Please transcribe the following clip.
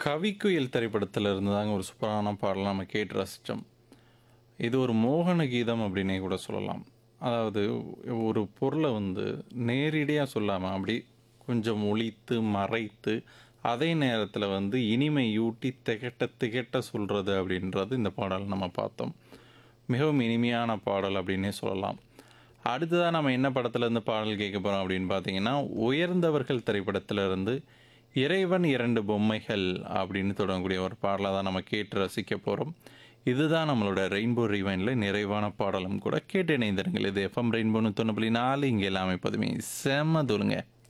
கவிக்குயில் திரைப்படத்துல இருந்து தாங்க ஒரு சூப்பரான பாடல் நம்ம கேட்டு ரசிச்சோம். இது ஒரு மோகன கீதம் அப்படின்னே கூட சொல்லலாம். அதாவது ஒரு பொருள வந்து நேரடியா சொல்லாம, அப்படி கொஞ்சம் ஒளித்து, மறைத்து, அதே நேரத்தில வந்து இனிமையூட்டி திகட்ட திகட்ட சொல்றது அப்படின்றது இந்த பாடல் நம்ம பார்த்தோம். மிகவும் இனிமையான பாடல் அப்படின்னே சொல்லலாம். அடுத்ததா நம்ம என்ன படத்துலேருந்து பாடல் கேட்க போறோம் அப்படின்னு பார்த்தீங்கன்னா, உயர்ந்தவர்கள் திரைப்படத்திலிருந்து இறைவன் 2 பொம்மைகள் அப்படின்னு தொடங்கக்கூடிய ஒரு பாடல தான் நம்ம கேட்டு ரசிக்க போறோம். இதுதான் நம்மளோட ரெயின்போ ரிவைன்ல நிறைவான பாடலும் கூட. கேட்டு இணைந்திருங்கள். இது எஃப்எம் ரெயின்போ 91.4 இங்க எல்லாமே எப்போதுமே செம்ம தூளுங்க.